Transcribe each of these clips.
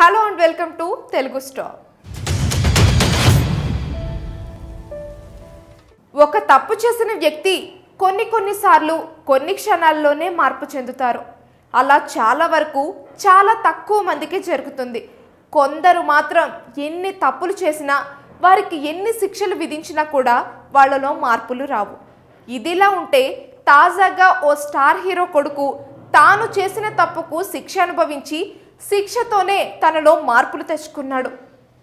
hello and welcome to Telugu star ఒక తప్పు చేసిన వ్యక్తి కొన్ని కొన్నిసార్లు కొన్ని క్షణాల్లోనే మార్పు చెందుతారు అలా చాలా వరకు చాలా తక్కువ మందికి జరుగుతుంది కొందరు మాత్రం ఎన్ని తప్పులు చేసినా వారికి ఎన్ని శిక్షలు విధించినా కూడా వాళ్ళలో మార్పులు రావు ఇదిలా ఉంటే తాజాగా ఓ స్టార్ హీరో కొడుకు తాను చేసిన తప్పుకు శిక్ష అనుభవించి శిక్షతోనే తనలో మార్పులు తెచ్చుకున్నాడు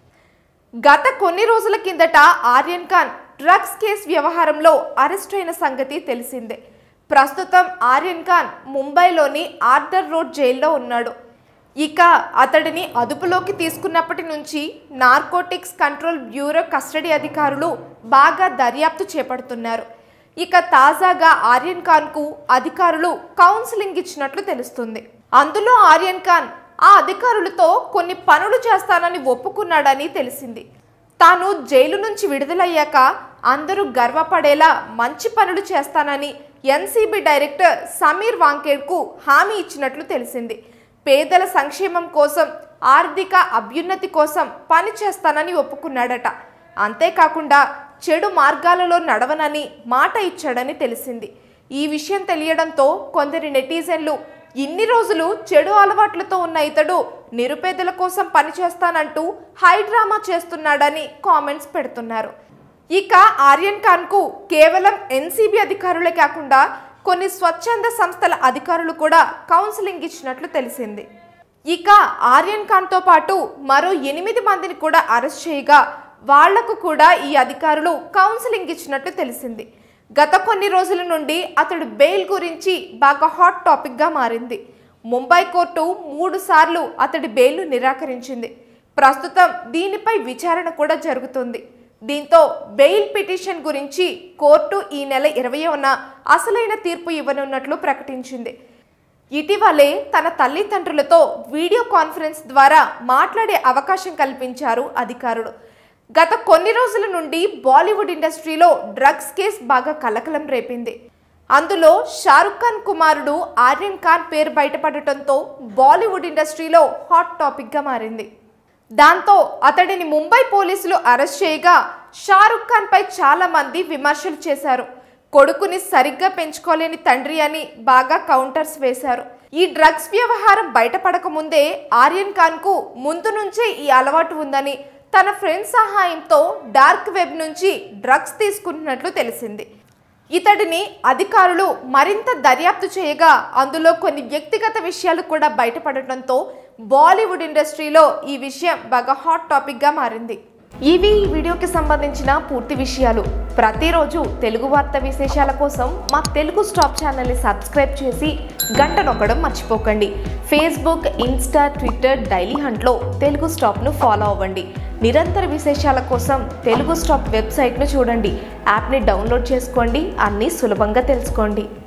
గత కొన్ని రోజుల కిందట ఆర్యన్ ఖాన్ డ్రగ్స్ కేసు వ్యవహారంలో అరెస్ట్ అయిన సంగతి తెలిసిందే ప్రస్తుతం ఆర్యన్ ఖాన్ ముంబైలోని ఆర్డర్ రోడ్ జైల్లో ఉన్నాడు ఇక అతడిని అదుపులోకి తీసుకున్నప్పటి నుంచి నార్కోటిక్స్ కంట్రోల్ బ్యూరో కస్టడీ అధికారులు బాగా దర్యాప్తు చేపడుతున్నారు ఇక తాజాగా ఆర్యన్ ఖాన్కు అధికారులు కౌన్సిలింగ్ ఇచ్చినట్లు తెలుస్తుంది అందులో ఆర్యన్ ఖాన్ ఆ అధికారులతో కొన్ని పనులు చేస్తానని ఒప్పుకున్నాడని తెలిసింది తాను జైలు నుంచి విడుదలయ్యాక అందరూ గర్వపడేలా మంచి పనులు చేస్తానని ఎన్సీబీ డైరెక్టర్ సమీర్ వాంకేడ్కు హామీ ఇచ్చినట్లు తెలిసింది పేదల సంక్షేమం కోసం ఆర్థిక అభ్యున్నతి కోసం పని చేస్తానని ఒప్పుకున్నాడట అంతేకాకుండా చెడు మార్గాలలో నడవనని మాట ఇచ్చాడని తెలిసింది ఈ విషయం తెలియడంతో కొందరి నెటిజన్లు ఇన్ని రోజులు చెడు అలవాట్లతో ఉన్న ఇతడు నిరుపేదల కోసం పనిచేస్తానంటూ హై డ్రామా చేస్తున్నాడని కామెంట్స్ పెడుతున్నారు ఇక ఆర్యన్ ఖాన్కు కేవలం ఎన్సీబీ అధికారులే కాకుండా కొన్ని స్వచ్ఛంద సంస్థల అధికారులు కూడా కౌన్సిలింగ్ ఇచ్చినట్లు తెలిసింది ఇక ఆర్యన్ ఖాన్తో పాటు మరో ఎనిమిది మందిని కూడా అరెస్ట్ చేయగా వాళ్లకు కూడా ఈ అధికారులు కౌన్సిలింగ్ ఇచ్చినట్లు తెలిసింది గత కొన్ని రోజుల నుండి అతడు బెయిల్ గురించి బాగా హాట్ టాపిక్గా మారింది ముంబై కోర్టు మూడు సార్లు అతడి బెయిల్ను నిరాకరించింది ప్రస్తుతం దీనిపై విచారణ కూడా జరుగుతుంది దీంతో బెయిల్ పిటిషన్ గురించి కోర్టు ఈ నెల ఇరవైన అసలైన తీర్పు ఇవ్వనున్నట్లు ప్రకటించింది ఇటీవలే తన తల్లిదండ్రులతో వీడియో కాన్ఫరెన్స్ ద్వారా మాట్లాడే అవకాశం కల్పించారు అధికారులు గత కొన్ని రోజుల నుండి బాలీవుడ్ ఇండస్ట్రీలో డ్రగ్స్ కేసు బాగా కలకలం రేపింది అందులో షారుఖ్ ఖాన్ కుమారుడు ఆర్యన్ ఖాన్ పేరు బయటపడటంతో బాలీవుడ్ ఇండస్ట్రీలో హాట్ టాపిక్గా మారింది దాంతో అతడిని ముంబై పోలీసులు అరెస్ట్ చేయగా షారుఖ్ ఖాన్ పై చాలా మంది విమర్శలు చేశారు కొడుకుని సరిగ్గా పెంచుకోలేని తండ్రి అని బాగా కౌంటర్స్ వేశారు ఈ డ్రగ్స్ వ్యవహారం బయటపడక ముందే ఆర్యన్ ఖాన్ కు ముందు నుంచే ఈ అలవాటు ఉందని తన ఫ్రెండ్స్ సహాయంతో డార్క్ వెబ్ నుంచి డ్రగ్స్ తీసుకుంటున్నట్లు తెలిసింది ఇతడిని అధికారులు మరింత దర్యాప్తు చేయగా అందులో కొన్ని వ్యక్తిగత విషయాలు కూడా బయటపడటంతో బాలీవుడ్ ఇండస్ట్రీలో ఈ విషయం బాగా హాట్ టాపిక్గా మారింది ఇవి ఈ వీడియోకి సంబంధించిన పూర్తి విషయాలు ప్రతిరోజు తెలుగు వార్త విశేషాల కోసం మా తెలుగు స్టాప్ ఛానల్ని సబ్స్క్రైబ్ చేసి గంట నొక్కడం మర్చిపోకండి ఫేస్బుక్ ఇన్స్టా ట్విట్టర్ డైలీ హంట్లో తెలుగు స్టాప్ను ఫాలో అవ్వండి నిరంతర విశేషాల కోసం తెలుగు స్టాప్ వెబ్సైట్ను చూడండి యాప్ని డౌన్లోడ్ చేసుకోండి అన్నీ సులభంగా తెలుసుకోండి